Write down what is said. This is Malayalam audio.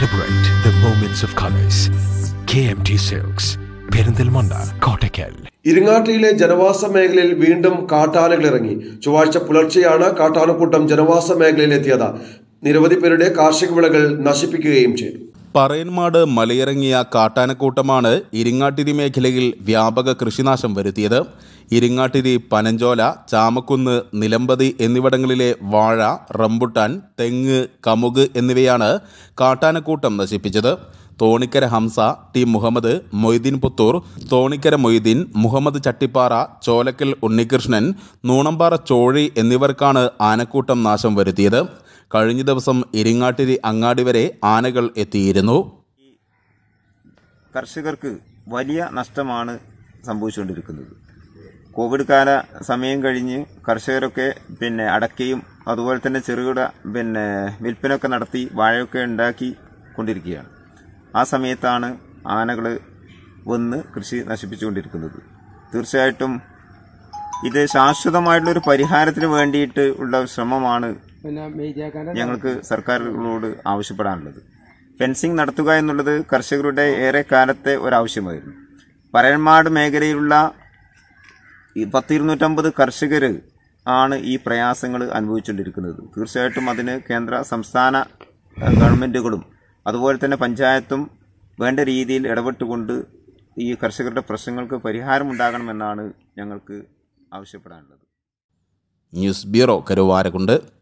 Celebrate the moments of colors. KMT Silks, Perinthalmanna Kottakkal ഇരിങ്ങാട്ടിയിലെ ജനവാസ മേഖലയിൽ വീണ്ടും കാട്ടാനകൾ ഇറങ്ങി ചൊവ്വാഴ്ച പുലർച്ചെയാണ് കാട്ടാനക്കൂട്ടം ജനവാസ മേഖലയിലെത്തിയത് നിരവധി പേരുടെ കാർഷിക വിളകൾ നശിപ്പിക്കുകയും ചെയ്തു പറയന്മാട് മലയിറങ്ങിയ കാട്ടാനക്കൂട്ടമാണ് ഇരിങ്ങാട്ടിരി മേഖലയിൽ വ്യാപക കൃഷിനാശം വരുത്തിയത് ഇരിങ്ങാട്ടിരി പനഞ്ചോല ചാമക്കുന്ന് നിലമ്പതി എന്നിവിടങ്ങളിലെ വാഴ റംബുട്ടാൻ തെങ്ങ് കമുക് എന്നിവയാണ് കാട്ടാനക്കൂട്ടം നശിപ്പിച്ചത് തോണിക്കര ഹംസ ടി മുഹമ്മദ് മൊയ്തീൻ പുത്തൂർ തോണിക്കര മൊയ്തീൻ മുഹമ്മദ് ചട്ടിപ്പാറ ചോലക്കൽ ഉണ്ണികൃഷ്ണൻ നൂണമ്പാറ ചോഴി എന്നിവർക്കാണ് ആനക്കൂട്ടം നാശം വരുത്തിയത് കഴിഞ്ഞ ദിവസം ഇരിങ്ങാട്ടിരി അങ്ങാടി വരെ ആനകൾ എത്തിയിരുന്നു കർഷകർക്ക് വലിയ നഷ്ടമാണ് സംഭവിച്ചുകൊണ്ടിരിക്കുന്നത് കോവിഡ് കാല സമയം കഴിഞ്ഞ് കർഷകരൊക്കെ പിന്നെ അടക്കയും അതുപോലെ തന്നെ ചെറുകിട പിന്നെ വിൽപ്പനയൊക്കെ നടത്തി വാഴയൊക്കെ ഉണ്ടാക്കി കൊണ്ടിരിക്കുകയാണ് ആ സമയത്താണ് ആനകൾ വന്ന് കൃഷി നശിപ്പിച്ചുകൊണ്ടിരിക്കുന്നത് തീർച്ചയായിട്ടും ഇത് ശാശ്വതമായിട്ടുള്ളൊരു പരിഹാരത്തിന് വേണ്ടിയിട്ട് ഉള്ള ഒരു ശ്രമമാണ് ഞങ്ങൾക്ക് സർക്കാരുകളോട് ആവശ്യപ്പെടാനുള്ളത് ഫെൻസിംഗ് നടത്തുക എന്നുള്ളത് കർഷകരുടെ ഏറെ കാലത്തെ ഒരാവശ്യമായിരുന്നു പരന്മാട് മേഖലയിലുള്ള ഈ പത്തിരുന്നൂറ്റമ്പത് കർഷകർ ആണ് ഈ പ്രയാസങ്ങൾ അനുഭവിച്ചുകൊണ്ടിരിക്കുന്നത് തീർച്ചയായിട്ടും അതിന് കേന്ദ്ര സംസ്ഥാന ഏഹ്, ഗവൺമെൻറ്റുകളും അതുപോലെ തന്നെ പഞ്ചായത്തും വേണ്ട രീതിയിൽ ഇടപെട്ടുകൊണ്ട് ഈ കർഷകരുടെ പ്രശ്നങ്ങൾക്ക് പരിഹാരമുണ്ടാകണമെന്നാണ് ഞങ്ങൾക്ക് ആവശ്യപ്പെടാനുള്ളത് ന്യൂസ് ബ്യൂറോ കരുവാരക്കുണ്ട്